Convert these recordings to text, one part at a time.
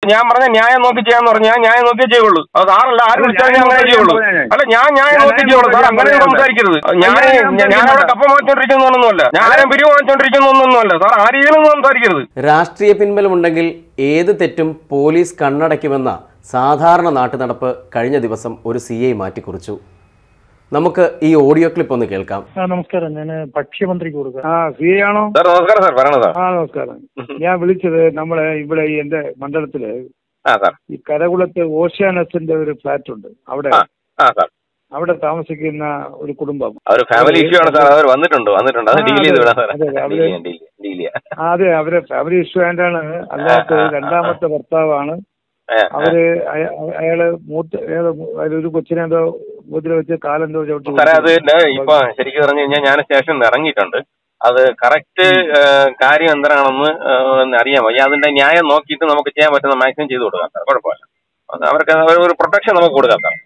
ഞാൻ പറഞ്ഞ ന്യായം നോക്കി ചെയ്യാന്ന് പറഞ്ഞാൽ ഞാൻ ന്യായം നോക്കിയേ ചെയ്യുള്ളൂ അത് സാറല്ല ആര് അല്ല, വിളിച്ചാലും ന്യായം ഞാൻ അങ്ങനെ നോക്കി ചെയ്യുള്ളൂ ഞാൻ പറയാം. അല്ല ഞാൻ ന്യായം ഞാൻ നോക്കി ന്യായം ചെയ്യുള്ളൂ സാർ നോക്കി അങ്ങനെ ഞാൻ സംസാരിക്കരുത് ഞാൻ ഞാൻ ന്യായം ഞാൻ അവിടെ കപ്പ വാങ്ങിച്ചോണ്ടിരിക്കുന്നൊന്നുമല്ല ഞാൻ ആരും പിരിവ് വാങ്ങിച്ചോണ്ടിരിക്കുന്നൊന്നുമല്ല സാർ ആ രീതിയിലൊന്നും സംസാരിക്കരുത് രാഷ്ട്രീയ പിൻബലമുണ്ടെങ്കിൽ ഏത് തെറ്റും പോലീസ് കണ്ണടയ്ക്കുമെന്ന സാധാരണ നാട്ടുനടപ്പ് കഴിഞ്ഞ ദിവസം ഒരു സി ഐ മാറ്റിക്കുറിച്ചു നമുക്ക് ഈ ഓഡിയോ ക്ലിപ്പ് ഒന്ന് കേൾക്കാം ആ നമസ്കാരം ഞാൻ ഭക്ഷ്യമന്ത്രിക്ക് കൊടുക്കാം ആ സി ആണോ സാർ നമസ്കാരം സാർ പറയണ സാർ ആ നമസ്കാരം ഞാൻ വിളിച്ചത് നമ്മളെ ഇവിടെ ഈ എന്റെ മണ്ഡലത്തില് ആ സാർ ഈ കരകുളത്ത് ഓഷ്യാനസിന്റെ ഒരു ഫ്ലാറ്റ് ഉണ്ട് അവിടെ ആ ആ സാർ അവിടെ താമസിക്കുന്ന ഒരു കുടുംബം അവർ ഫാമിലി ഇഷ്യൂ ആണ് സാർ അവർ വന്നിട്ടുണ്ട് വന്നിട്ടുണ്ട് അത് ആ, ഡീൽ അതെ, ചെയ്ത് വിടാം സാർ അതെ, ഡീൽ അവര് ചെയ്യാം ഡീൽ ഡീൽ ചെയ്യാം ആ, അതെ അവരെ ഫാമിലി ഇഷ്യൂ ആയിട്ടാണ് അല്ലാത്ത ആ, ആ, രണ്ടാമത്തെ ഭർത്താവാണ് ഏ, അവര് അയ- അയാള് മൂത്ത അയാള് ഒരു കൊച്ചിനെ എന്തോ ഉപദ്രവിച്ച് കാലെന്തോ ചവിട്ടി സാറേ അത് ന- ഇപ്പൊ ശരിക്കും പറഞ്ഞു കഴിഞ്ഞാൽ ഞാൻ സ്റ്റേഷനിൽ ഇറങ്ങിയിട്ടുണ്ട് അത് കറക്റ്റ് കാര്യം എന്താണെന്ന് ഒന്ന് അറിയാൻ വയ്യ അതിന്റെ ന്യായം നോക്കിയിട്ട് നമുക്ക് ചെയ്യാൻ പറ്റുന്ന മാക്സിമം ചെയ്തു കൊടുക്കാം സാർ കുഴപ്പമില്ല അത് അവർക്ക് ഒരു- ഒരു പ്രൊട്ടക്ഷൻ നമുക്ക് കൊടുക്കാം സാർ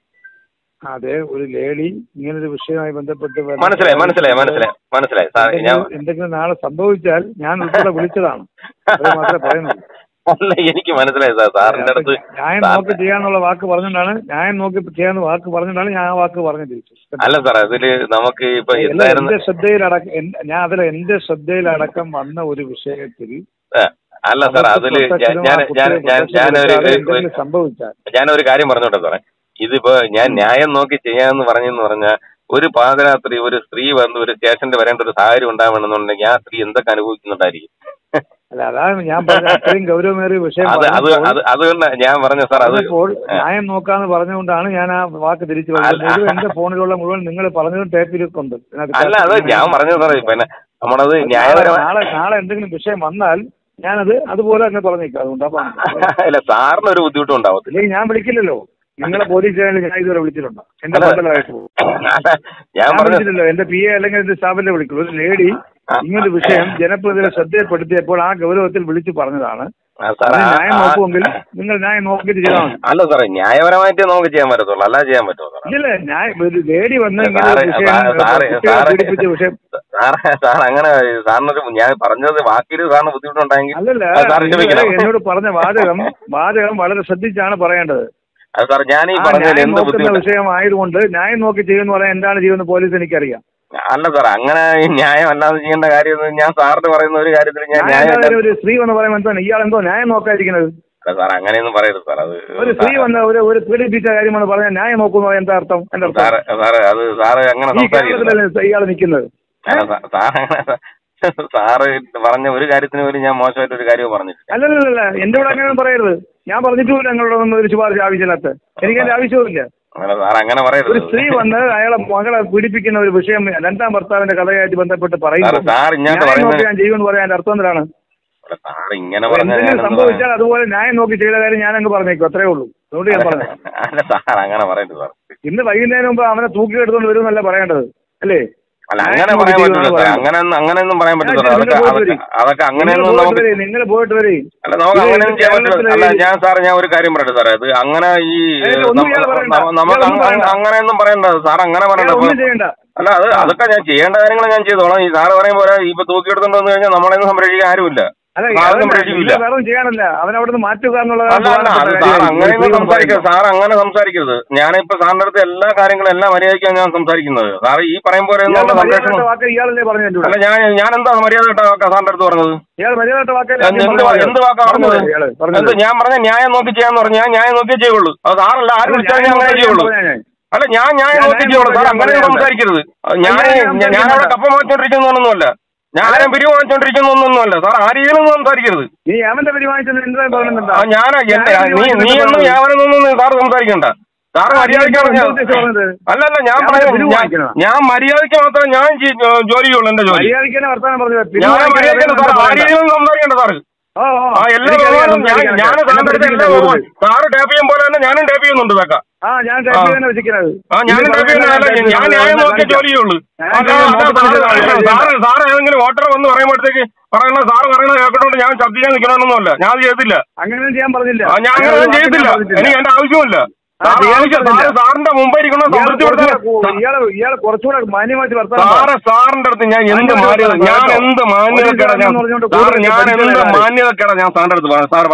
അതെ ഒരു ലേഡി ഇങ്ങനൊരു വിഷയവുമായി ബന്ധപ്പെട്ട് വല്ല- മനസ്സിലായി മനസ്സിലായി മനസ്സിലായി മനസ്സിലായി സാർ ഞാൻ എന്തെങ്കിലും- എന്തെങ്കിലും നാളെ സംഭവിച്ചാൽ ഞാൻ ഉൾപ്പെടെ വിളിച്ചതാണ് അത് മാത്രമേ പറയുന്നുള്ളൂ അല്ല എനിക്ക് മനസ്സിലായി സാർ സാറിന്റെ അടുത്ത് ന്യായം നോക്കി ചെയ്യാന്നുള്ള വാക്ക് പറഞ്ഞുകൊണ്ടാണ് ന്യായം നോക്കി ചെയ്യാന്ന് വാക്ക് പറഞ്ഞുകൊണ്ടാണ് ഞാൻ ആ വാക്ക് പറഞ്ഞു തിരിച്ചു അല്ല സാർ അതില് നമുക്ക് ഇപ്പൊ അല്ല, എന്തായിരുന്നു എന്റെ ശ്രദ്ധയിലടക്കം എൻ- ഞാൻ അതിൽ എന്റെ ശ്രദ്ധയിലടക്കം വന്ന ഒരു വിഷയത്തിൽ ഏ, അല്ല സാർ അതില് ഞാൻ പ്രൊട്ടക്ഷനും ആ ഞാൻ കുട്ടിയെ ഞാൻ പ്രൊട്ടക്ഷൻ ഞാനൊരു കൊടുക്കാതെ എന്തെങ്കിലും സംഭവിച്ചാൽ ഞാനൊരു കാര്യം പറഞ്ഞോട്ടെ സാറേ ഇതിപ്പോ ഞാൻ ന്യായം നോക്കി ചെയ്യാന്ന് പറഞ്ഞെന്ന് പറഞ്ഞാൽ ഒരു പാതിരാത്രി ഒരു സ്ത്രീ വന്ന് ഒരു സ്റ്റേഷനിൽ വരേണ്ട ഒരു സാഹചര്യം ഉണ്ടാവണമെന്നുണ്ടെങ്കിൽ ആ സ്ത്രീ എന്തൊക്കെ അനുഭവിക്കുന്നുണ്ടായിരിക്കും അല്ല അതാണ് ഞാൻ പറഞ്ഞ അത്രയും ഗൗരവമേറിയ വിഷയം അത് അത് പറഞ്ഞപ്പോൾ- അത് അതുകൊണ്ട് ഞാൻ പറഞ്ഞു സാർ അത് പറഞ്ഞപ്പോൾ ന്യായം നോക്കാന്ന് പറഞ്ഞുകൊണ്ടാണ് ഞാൻ ആ വാക്ക് തിരിച്ചു അല്ല. പറഞ്ഞത് മുഴുവൻ എന്റെ ഫോണിലുള്ള മുഴുവൻ നിങ്ങൾ പറഞ്ഞതും ടേപ്പിലൊക്കെ ഉണ്ട് ഇതിനകത്ത് അല്ല അത് ഞാൻ പറഞ്ഞു സാറേ പിന്നെ നമ്മളത് നാളെ ന്യായപരമായി നാളെ നാളെ എന്തെങ്കിലും വിഷയം വന്നാൽ ഞാനത് അതുപോലെ തന്നെ പറഞ്ഞേക്കാം അതുകൊണ്ട് അപ്പൊ അല്ല സാറിന് ഒരു ബുദ്ധിമുട്ടും ഉണ്ടാവത്തില്ല ഇല്ലെങ്കിൽ ഞാൻ വിളിക്കില്ലല്ലോ നിങ്ങളെ പോലീസ് സ്റ്റേഷനിൽ ഞാൻ ഇതുവരെ വിളിച്ചിട്ടുണ്ടോ എന്റെ അല്ല. മണ്ഡലമായിട്ട് ഞാൻ ഞാൻ പറഞ്ഞു വിളിച്ചില്ലല്ലോ എന്റെ പി എ അല്ലെങ്കിൽ എന്റെ സ്റ്റാഫിനെ വിളിക്കുള്ളൂ ഒരു ലേഡി ഇങ്ങനൊരു വിഷയം ജനപ്രതിനിധിയെ ശ്രദ്ധയപ്പെടുത്തിയപ്പോൾ ആ ഗൗരവത്തിൽ വിളിച്ചു പറഞ്ഞതാണ് ആ, സാർ അതിന് ആ- ന്യായം ആ- നോക്കുമെങ്കിൽ നിങ്ങൾ ന്യായം നോക്കിയിട്ട് ചെയ്താൽ മതി അല്ല സാറേ ന്യായപരമായിട്ടേ നമുക്ക് ചെയ്യാൻ പറ്റത്തുള്ളൂ അല്ലാതെ ചെയ്യാൻ പറ്റുമോ സാറേ ഇല്ല ഞാൻ ഒരു ലേഡി വന്ന് ഇങ്ങനെ ഒരു സാറേ വിഷയം സാറേ സാറേ കുട്ടികളെ സാറേ പീഡിപ്പിച്ച വിഷയം സാറേ സാർ അങ്ങനെ സാറിനൊരു ഞാൻ പറഞ്ഞത് വാക്കിൽ സാറിന് ബുദ്ധിമുട്ടുണ്ടെങ്കിൽ അല്ലല്ല അത് സാർ നിങ്ങൾ ക്ഷമിക്കണം എന്നോട് പറഞ്ഞ വാചകം വാചകം വളരെ ശ്രദ്ധിച്ചാണ് പറയേണ്ടത് അത് സാർ ഞാൻ ഈ ആ പറഞ്ഞതിൽ ന്യായം എന്ത് നോക്കുന്ന ബുദ്ധിമുട്ട് വിഷയം ആയതുകൊണ്ട് ന്യായം നോക്കി ചെയ്യുമെന്ന് പറയാൻ എന്താണ് ചെയ്യുന്നത് പോലീസ് എനിക്കറിയാം അല്ല സാർ അങ്ങനെ ഈ ന്യായം അല്ലാതെ ചെയ്യേണ്ട കാര്യം ഞാൻ സാറിന് പറയുന്ന ഒരു കാര്യത്തിൽ ഞാൻ ന്യായം ന്യായം ഇല്ലാതെ ഒരു സ്ത്രീ എന്ന് പറയുമ്പോൾ എന്താണ് ഇയാൾ എന്തോ ന്യായം നോക്കാതിരിക്കുന്നത് അല്ല സാർ അങ്ങനെയൊന്നും പറയരുത് സാർ അത് ഒരു സ്ത്രീ വന്ന ഒരു ഒരു പീഡിപ്പിച്ച കാര്യമാണ് പറഞ്ഞാൽ ന്യായം നോക്കുന്നു പറയാൻ എന്താ അർത്ഥം എന്റെ അർത്ഥം സാറ് സാറ് അത് സാറ് അങ്ങനെ ഈ സംസാരിക്കരുത് കേരളത്തിലല്ലേ ഇയാൾ നിൽക്കുന്നത് അല്ല, സാ- സാർ അങ്ങനെ സാറ് പറഞ്ഞ ഒരു കാര്യത്തിന് പോലും ഞാൻ മോശമായിട്ട് ഒരു കാര്യവും പറഞ്ഞിട്ടില്ല അല്ലല്ലല്ല എന്റെ കൂടെ അങ്ങനെ പറയരുത് ഞാൻ പറഞ്ഞിട്ടുമില്ല നിങ്ങളോടൊന്നും ഒരു ശുപാർശ ആവശ്യമില്ലാത്ത എനിക്ക് അതിന്റെ ആവശ്യവുമില്ല അങ്ങനെ സാർ അങ്ങനെ ഒരു പറയരുത് സ്ത്രീ വന്ന് അയാളെ മകളെ പീഡിപ്പിക്കുന്ന ഒരു വിഷയം രണ്ടാം ഭർത്താവിന്റെ കഥയായിട്ട് ബന്ധപ്പെട്ട് സാർ പറയുമ്പോൾ സാർ ഇങ്ങോട്ട് ന്യായം നോക്കി പറയുന്നത് ഞാൻ ചെയ്യുമെന്ന് പറയാൻ അതിന്റെ അർത്ഥം എന്താണ് അല്ല, സാർ ഇങ്ങനെ പറഞ്ഞ എന്തെങ്കിലും സംഭവിച്ചാൽ അതുപോലെ ന്യായം നോക്കി ചെയ്ത കാര്യം ഞാൻ അങ്ങ് പറഞ്ഞേക്കും അത്രേ ഉള്ളൂ അതുകൊണ്ട് ഞാൻ പറഞ്ഞു അല്ല സാർ അങ്ങനെ പറയരുത് സാർ ഇന്ന് വൈകുന്നേരം മുമ്പ് അവനെ തൂക്കിയെടുത്തോണ്ട് വരുമെന്നല്ല പറയേണ്ടത് അല്ലേ അല്ല ന്യായം അങ്ങനെ നോക്കി പറയാൻ ചെയ്യുമെന്നാണ് പറ്റില്ല സാർ പറയുന്നത്. അങ്ങനെയൊന്നും അങ്ങനെയൊന്നും പറയാൻ പറ്റില്ല ഞാൻ സാർ അതൊക്കെ നിങ്ങൾ പോയിട്ട് അതൊക്കെ വരീ. അതൊക്കെ അങ്ങനെയൊന്നും നിങ്ങൾ നമുക്ക് പോയിട്ട് വരീ, നിങ്ങൾ പോയിട്ട് വരീ അല്ല നമുക്ക് ഇത് അങ്ങനെയൊന്നും ചെയ്യാൻ പറ്റില്ല കേരളത്തിലെ അല്ല ഈ- ഞാൻ സാർ ഞാൻ ഒരു കാര്യം പറയട്ടെ സാറേ അത് അങ്ങനെ ഈ ഏയ് ഒന്നും നമ്മ- ഇയാൾ പറയണ്ട. നമ്മ- നമുക്ക് ഇയാൾ ഒന്നും അങ്ങ- പറയണ്ട. അങ്ങനെയൊന്നും പറയണ്ട സാർ അങ്ങനെ പറയണ്ട ഇയാൾ ഒന്നും ചെയ്യണ്ട അല്ല അത് അതൊക്കെ ഞാൻ ചെയ്യേണ്ട കാര്യങ്ങൾ ഞാൻ ചെയ്തോളാം ഈ സാറ് പറയും പോലെ ഇപ്പൊ തൂക്കിയെടുത്തോണ്ട് വന്നു കഴിഞ്ഞാൽ നമ്മളെയൊന്നും സംരക്ഷിക്കാൻ ആരുമില്ല അല്ല സാറൊന്നും അതല്ല, സംരക്ഷിക്കില്ല ഇല്ല, വേറെ ഒന്നും ചെയ്യാനല്ല അവൻ അവിടെ നിന്ന് മാറ്റുക എന്നുള്ളതാണ് അല്ല അല്ല അത് പ്രധാനപ്പെട്ട സാർ കാര്യം. അങ്ങനെയൊന്നും ഒരു സംസാരിക്കരുത് സാർ അങ്ങനെ സംസാരിക്കരുത് ഞാനിപ്പോ സാറിന്റെ അടുത്ത് എല്ലാ കാര്യങ്ങളും എല്ലാം മര്യാദയ്ക്കാണ് ഞാൻ സംസാരിക്കുന്നത് സാർ ഈ പറയും പോലെ ഒന്നും ഇയാളുടെ ഉള്ള മര്യാദ സംരക്ഷണം വാക്ക് ഇയാളല്ലേ പറഞ്ഞു എൻ്റെ അല്ല കൂടെ ഞാൻ ഞാൻ എന്താ മര്യാദ കേട്ടോ സാറിന്റെ അടുത്ത് പറഞ്ഞത് ഇയാൾ മര്യാദ വാക്കല്ലേ എന്ത് എന്ത് വാ- എന്ത് വാക്കാ പറഞ്ഞത് ഇയാള് എന്ത് പറഞ്ഞത് ഞാൻ പറഞ്ഞ ന്യായം നോക്കി ചെയ്യാന്ന് പറഞ്ഞു ഞാൻ ന്യായം നോക്കിയേ ചെയ്യുള്ളൂ അത് സാറല്ല ആര് വിളിച്ചാലും ഞാൻ അങ്ങനെ ചെയ്യുള്ളൂ അല്ല ഞാൻ ന്യായം ഞാൻ നോക്കി ന്യായം ചെയ്യുള്ളൂ സാർ നോക്കി അങ്ങനെ ചെയ്യാൻ സംസാരിക്കരുത് അത് ഞാൻ ഞാൻ ന്യായം ഞാൻ ഞാൻ അവിടെ നോക്കി കപ്പ വാങ്ങിച്ചോണ്ടിരിക്കുന്നൊന്നുമല്ല ഞാൻ ആരും പിരിവ് വാങ്ങിച്ചോണ്ടിരിക്കുന്നൊന്നുമല്ല സാർ ആ രീതിയിലൊന്നും സംസാരിക്കരുത് നീ അവന്റെ പരിപാടിച്ചത് എന്താ പറഞ്ഞിട്ടുണ്ടോ ആ ഞാൻ എന്റെ നീ നീ ഒന്നും ഞാനൊന്നും സാർ സംസാരിക്കണ്ട സാറ് മര്യാദയ്ക്ക് പറഞ്ഞ അല്ലല്ല ഞാൻ ഞാൻ പറയാം പിരിവ് ഞാൻ- വാങ്ങിക്കണോ? ഞാൻ മര്യാദയ്ക്ക് മാത്രമേ ഞാൻ ചെയ്- ജോലി ചെയ്യുള്ളൂ എന്റെ ജോലി മര്യാദയ്ക്ക് വർത്താനം പറഞ്ഞത് ഞാൻ മര്യാദയ്ക്ക് സാർ ആ രീതിയിലൊന്നും സംസാരിക്കണ്ട സാറ് ഓ ഓ ആ എല്ലാ ദിവസവും ഞാൻ ഞാൻ സാറിന്റെ അടുത്ത് എല്ലാ ദിവസവും സാറ് ടേപ്പ് ചെയ്യും പോലെ തന്നെ ഞാനും ടേപ്പ് ചെയ്യുന്നുണ്ട് ഇതൊക്കെ ആ ഞാൻ ടൈപ്പ് തന്നെ വെച്ചിരിക്കുന്നത് ആ ഞാനും ടേപ്പ് ചെയ്യുന്നതല്ല ഞാൻ ന്യായം നോക്കി ജോലി ചെയ്യുള്ളൂ ഞാൻ അല്ല, ന്യായം അല്ല, നോക്കി സാറ് ജോലി സാറ് സാറ് ഏതെങ്കിലും വോട്ടർ വന്ന് പറയുമ്പോഴത്തേക്ക് പറയണ സാറ് പറയണ കേൾക്കണോണ്ട് ഞാൻ ശബ്ദിക്കാൻ നിൽക്കണമെന്നൊന്നുമല്ല ഞാൻ അത് ചെയ്തില്ല അങ്ങനെ ചെയ്യാൻ പറഞ്ഞില്ല ആ, ഞാൻ അങ്ങനെ ഒന്നും ചെയ്തില്ല എനിക്ക് എന്റെ ആവശ്യമില്ല ആ, സാറ് ചെയ്യാൻ ആവശ്യം സാറ് പറഞ്ഞില്ല. സാറിന്റെ മുമ്പ് ഇരിക്കണ സംതൃപ്തിപ്പെടുത്താൻ ഇയാള് ഇയാള് കുറച്ചുകൂടെ മാന്യമായിട്ട് വർത്താനം സാറ് സാറിന്റെ അടുത്ത് ഞാൻ എന്ത് മാന്യത മാന്യത വർത്താനം ഞാൻ കേട്ടോ. എന്ത് മാന്യതക്കേടാ ഞാൻ ഒരു പറഞ്ഞുകൊണ്ട് സാറ് കൂടുതൽ ഞാൻ എന്ത് പഠിക്കുന്ന മാന്യതക്കേടാ ഞാൻ സാറിന്റെ അടുത്ത് പറയാം സാറ് പറയാം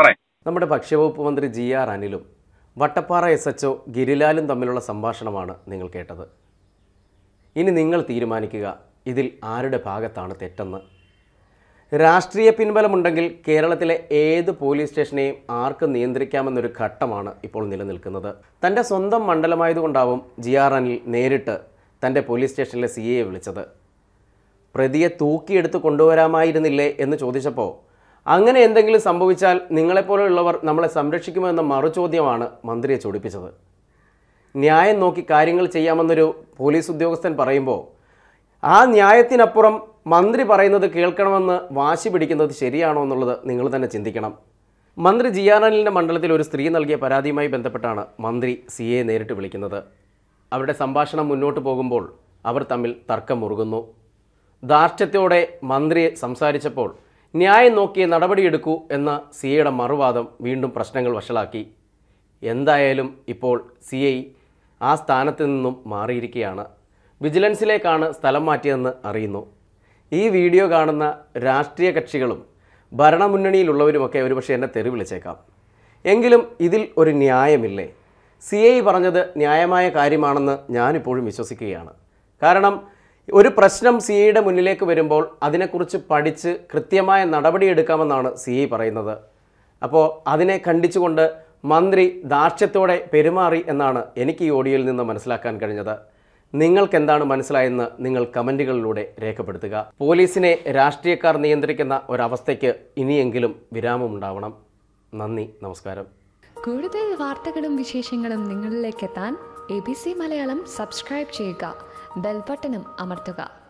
നമ്മുടെ ഭക്ഷ്യവകുപ്പ് മന്ത്രി ജി ആർ അനിലും വട്ടപ്പാറ എസ് എച്ച് ഗിരിലാലും തമ്മിലുള്ള സംഭാഷണമാണ് നിങ്ങൾ കേട്ടത് ഇനി നിങ്ങൾ തീരുമാനിക്കുക ഇതിൽ ആരുടെ ഭാഗത്താണ് തെറ്റെന്ന് രാഷ്ട്രീയ പിൻബലമുണ്ടെങ്കിൽ കേരളത്തിലെ ഏത് പോലീസ് സ്റ്റേഷനെയും ആർക്കും നിയന്ത്രിക്കാമെന്നൊരു ഘട്ടമാണ് ഇപ്പോൾ നിലനിൽക്കുന്നത് തൻ്റെ സ്വന്തം മണ്ഡലമായതുകൊണ്ടാവും ജി ആർ അനിൽ നേരിട്ട് തൻ്റെ പോലീസ് സ്റ്റേഷനിലെ സി എയെ വിളിച്ചത് പ്രതിയെ തൂക്കിയെടുത്ത് കൊണ്ടുവരാമായിരുന്നില്ലേ എന്ന് ചോദിച്ചപ്പോൾ അങ്ങനെ എന്തെങ്കിലും സംഭവിച്ചാൽ നിങ്ങളെപ്പോലെയുള്ളവർ നമ്മളെ സംരക്ഷിക്കുമോ എന്ന മറുചോദ്യമാണ് മന്ത്രിയെ ചൊടിപ്പിച്ചത് ന്യായം നോക്കി കാര്യങ്ങൾ ചെയ്യാമെന്നൊരു പോലീസ് ഉദ്യോഗസ്ഥൻ പറയുമ്പോൾ ആ ന്യായത്തിനപ്പുറം മന്ത്രി പറയുന്നത് കേൾക്കണമെന്ന് വാശി പിടിക്കുന്നത് ശരിയാണോ എന്നുള്ളത് നിങ്ങൾ തന്നെ ചിന്തിക്കണം മന്ത്രി ജി ആർ അനിലിൻ്റെ മണ്ഡലത്തിൽ ഒരു സ്ത്രീ നൽകിയ പരാതിയുമായി ബന്ധപ്പെട്ടാണ് മന്ത്രി സി എ നേരിട്ട് വിളിക്കുന്നത് അവരുടെ സംഭാഷണം മുന്നോട്ട് പോകുമ്പോൾ അവർ തമ്മിൽ തർക്കം മുറുകുന്നു ധാർഷ്ട്യത്തോടെ മന്ത്രി സംസാരിച്ചപ്പോൾ ന്യായം നോക്കി നടപടിയെടുക്കൂ എന്ന സി എയുടെ മറുവാദം വീണ്ടും പ്രശ്നങ്ങൾ വഷളാക്കി എന്തായാലും ഇപ്പോൾ സി ഐ ആ സ്ഥാനത്ത് നിന്നും മാറിയിരിക്കുകയാണ് വിജിലൻസിലേക്കാണ് സ്ഥലം മാറ്റിയതെന്ന് അറിയുന്നു ഈ വീഡിയോ കാണുന്ന രാഷ്ട്രീയ കക്ഷികളും ഭരണമുന്നണിയിലുള്ളവരുമൊക്കെ ഒരുപക്ഷെ എന്നെ തെറി വിളിച്ചേക്കാം എങ്കിലും ഇതിൽ ഒരു ന്യായമില്ലേ സി ഐ പറഞ്ഞത് ന്യായമായ കാര്യമാണെന്ന് ഞാനിപ്പോഴും വിശ്വസിക്കുകയാണ് കാരണം ഒരു പ്രശ്നം സി ഐയുടെ മുന്നിലേക്ക് വരുമ്പോൾ അതിനെക്കുറിച്ച് പഠിച്ച് കൃത്യമായ നടപടിയെടുക്കാമെന്നാണ് സി ഐ പറയുന്നത് അപ്പോൾ അതിനെ ഖണ്ഡിച്ചുകൊണ്ട് മന്ത്രി ദാർഷ്ട്യത്തോടെ പെരുമാറി എന്നാണ് എനിക്ക് ഈ ഓഡിയോയിൽ നിന്ന് മനസ്സിലാക്കാൻ കഴിഞ്ഞത് നിങ്ങൾക്ക് എന്താണ് മനസ്സിലായെന്ന് നിങ്ങൾ കമൻറ്റുകളിലൂടെ രേഖപ്പെടുത്തുക പോലീസിനെ രാഷ്ട്രീയക്കാർ നിയന്ത്രിക്കുന്ന ഒരവസ്ഥയ്ക്ക് ഇനിയെങ്കിലും വിരാമമുണ്ടാവണം നന്ദി നമസ്കാരം കൂടുതൽ വാർത്തകളും വിശേഷങ്ങളും നിങ്ങളിലേക്ക് എത്താൻ A B C Malayalam subscribe ചെയ്യുക ബെൽബട്ടനും അമർത്തുക